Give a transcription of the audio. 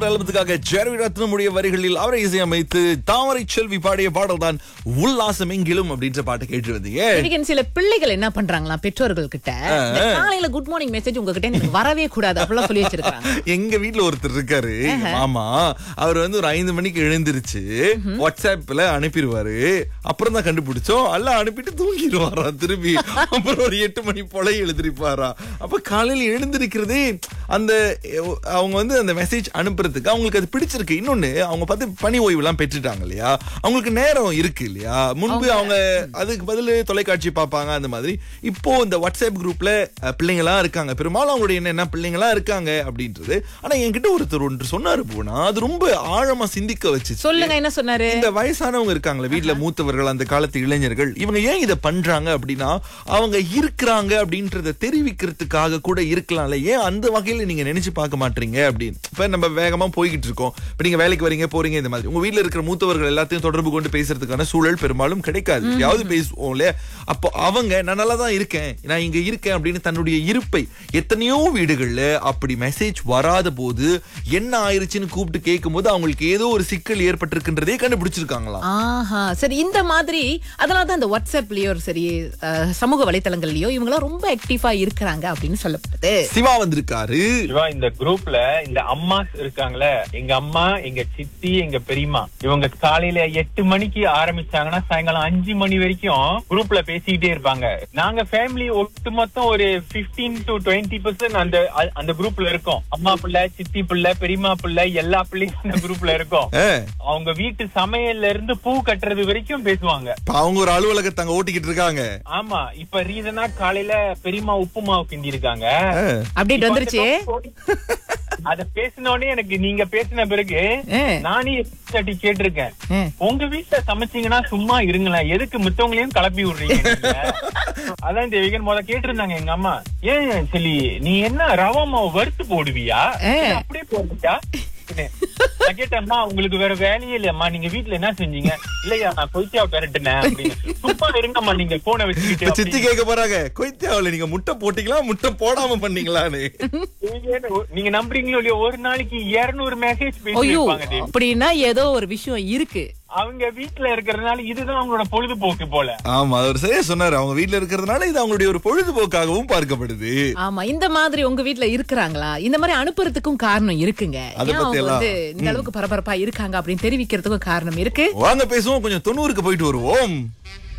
albumத்துக்காக ஜெர்வி ரத்னமுடைய வரிகளில் அவரை இசையமைத்து தாமரை செல்வி பாடிய பாடல் தான் உல்லாசம் எங்கிலும் அப்படின்ற பாட்டை கேட்டு வந்தீங்க இன்னைக்கு சில பிள்ளைகள் என்ன பண்றாங்களாம் பெற்றோர்கள் கிட்ட இந்த காலையில குட் மார்னிங் மெசேஜ் உங்ககிட்ட எனக்கு வரவே கூடாது அப்படிலாம் சொல்லி வச்சிருக்காங்க எங்க வீட்ல ஒருத்தர் இருக்காரு எங்க மாமா அவர் வந்து ஒரு ஐந்து மணிக்கு எழுந்திருச்சு வாட்ஸ்அப்ல அனுப்பிடுவாரு அப்புறம் தான் கண்டுபிடிச்சோம் எல்லாம் அனுப்பிட்டு தூங்கிடுவாரா திரும்பி அப்புறம் ஒரு எட்டு மணி போல எழுந்திருப்பாரா அப்ப காலையில எழுந்திருக்கிறதே அந்த அஹ், அவங்க வந்து அந்த மெசேஜ் அனுப்புறதுக்கு அவங்களுக்கு அது பிடிச்சிருக்கு இன்னொன்னு அவங்க பார்த்து பணி ஓய்வு எல்லாம் பெற்றுட்டாங்க இல்லையா அவங்களுக்கு நேரம் இருக்கு இல்லையா முன்பு அவங்க அதுக்கு பதில் தொலைக்காட்சி பார்ப்பாங்க அந்த மாதிரி இப்போ இந்த வாட்ஸ்அப் குரூப்ல அஹ், பிள்ளைங்களா இருக்காங்க பெரும்பாலும் அவங்களுடைய என்ன என்ன பிள்ளைங்களா இருக்காங்க அப்படின்றது ஆனா என்கிட்ட ஒருத்தர் ஒன்று சொன்னாரு போனா அது ரொம்ப ஆழமா சிந்திக்க வச்சு சொல்லுங்க என்ன சொன்னாரு இந்த வயசானவங்க இருக்காங்களே வீட்ல மூத்தவர்கள் அந்த காலத்து இளைஞர்கள் இவங்க ஏன் இதை பண்றாங்க அப்படின்னா அவங்க இருக்கிறாங்க அப்படின்றத தெரிவிக்கிறதுக்காக கூட இருக்கலாம்ல ஏன் அந்த வகையில நீங்க நினைச்சு பார்க்க மாட்டீங்க அப்படின்னு இப்ப நம்ம வேகமா போய்கிட்டு இருக்கோம் இப்ப நீங்க வேலைக்கு வரீங்க போறீங்க இந்த மாதிரி உங்க வீட்ல இருக்கிற மூத்தவர்கள் எல்லாத்தையும் தொடர்பு கொண்டு பேசுறதுக்கான சூழல் பெரும்பாலும் கிடைக்காது யாவது பேசுவோம் இல்லையா அப்போ அவங்க நான் நல்லா தான் இருக்கேன் நான் இங்க இருக்கேன் அப்படின்னு தன்னுடைய இருப்பை எத்தனையோ வீடுகள்ல அப்படி மெசேஜ் வராத போது என்ன ஆயிருச்சுன்னு கூப்பிட்டு கேட்கும்போது அவங்களுக்கு ஏதோ ஒரு சிக்கல் ஏற்பட்டிருக்கின்றதே கண்டுபிடிச்சிருக்காங்களாம் ஆஹா சரி இந்த மாதிரி அதனால தான் இந்த வாட்ஸ்அப்லயோ சரி அஹ், சமூக வலைத்தளங்கள்லயோ இவங்களாம் ரொம்ப ஆக்டிவா இருக்கிறாங்க அப்படின்னு சொல்லப்படுது சிவா வந்திருக்காரு சிவா இந்த குரூப்ல இந்த அம்மா இருக்காங்களே எங்க அம்மா எங்க சித்தி எங்க பெரியம்மா இவங்க காலையில எட்டு மணிக்கு ஆரம்பிச்சாங்கன்னா சாயங்காலம் அஞ்சு மணி வரைக்கும் குரூப்ல பேசிக்கிட்டே இருப்பாங்க நாங்க ஃபேமிலி ஒட்டுமொத்தம் ஒரு 15 டு டுவெண்ட்டி பர்சன்ட் அந்த அ- அந்த குரூப்ல இருக்கோம் அம்மா பிள்ளை சித்தி பிள்ளை பெரியம்மா பிள்ளை எல்லா பிள்ளையும் அந்த குரூப்ல இருக்கோம் ஆ, அவங்க வீட்டு சமையல்ல இருந்து பூ கட்டுறது வரைக்கும் பேசுவாங்க இப்ப அவங்க ஒரு அலுவலகத்தை அங்க ஓட்டிக்கிட்டு இருக்காங்க ஆமா இப்ப ரீசனா காலையில பெரியம்மா உப்பு மாவு கிண்டி இருக்காங்க ஆ, அப்டேட் வந்துருச்சு அத பேசினோடனே எனக்கு நீங்க பேசின பிறகு ஆ. நானே தட்டி கேட்டிருக்கேன் ஆ. உங்க வீட்டுல சமைச்சீங்கன்னா சும்மா இருங்களேன் எதுக்கு மித்தவங்களையும் கிளப்பி விடுறீங்க நீங்க? அதான் தேவிகன் முத கேட்டிருந்தாங்க எங்க அம்மா ஏன் சொல்லி நீ என்ன ரவா மாவு வறுத்து போடுவியா ஆ. இல்ல அப்படியே போடுவியா நான் கேட்டேன்மா உங்களுக்கு வேற வேலையே இல்லையம்மா நீங்க வீட்டுல என்ன செஞ்சீங்க இல்லையா நான் கொய்த்தியா பெரட்டுனேன் அப்படின்னு சும்மா இருங்கம்மா நீங்க போனை இப்ப சித்தி வச்சுக்கிட்டு கேட்க போறாங்க கொய்த்தியாவில நீங்க முட்டை போட்டீங்களா முட்டை போடாம பண்ணீங்களான்னு நீங்க- நீங்க நம்புறீங்களோ இல்லையோ ஒரு நாளைக்கு 200 மெசேஜ் ஐயோ பேசிருப்பாங்க தேவி அப்படின்னா ஏதோ ஒரு விஷயம் இருக்கு அவங்க வீட்டுல இருக்கிறதுனால இதுதான் அவங்களோட பொழுதுபோக்கு போல ஆமா அவர் சரியா சொன்னாரு அவங்க வீட்ல இருக்கிறதுனால இது அவங்களுடைய ஒரு பொழுதுபோக்காகவும் பார்க்கப்படுது ஆமா இந்த மாதிரி உங்க வீட்ல இருக்கிறாங்களா இந்த மாதிரி அனுப்புறதுக்கும் காரணம் இருக்குங்க அத ஏன் பத்தி அவங்க எல்லாம், வந்து இந்த அளவுக்கு பரபரப்பா இருக்காங்க அப்படின்னு தெரிவிக்கிறதுக்கும் காரணம் இருக்கு வாங்க பேசுவோம் கொஞ்சம் தொண்ணூறுக்கு போயிட்டு வருவோம்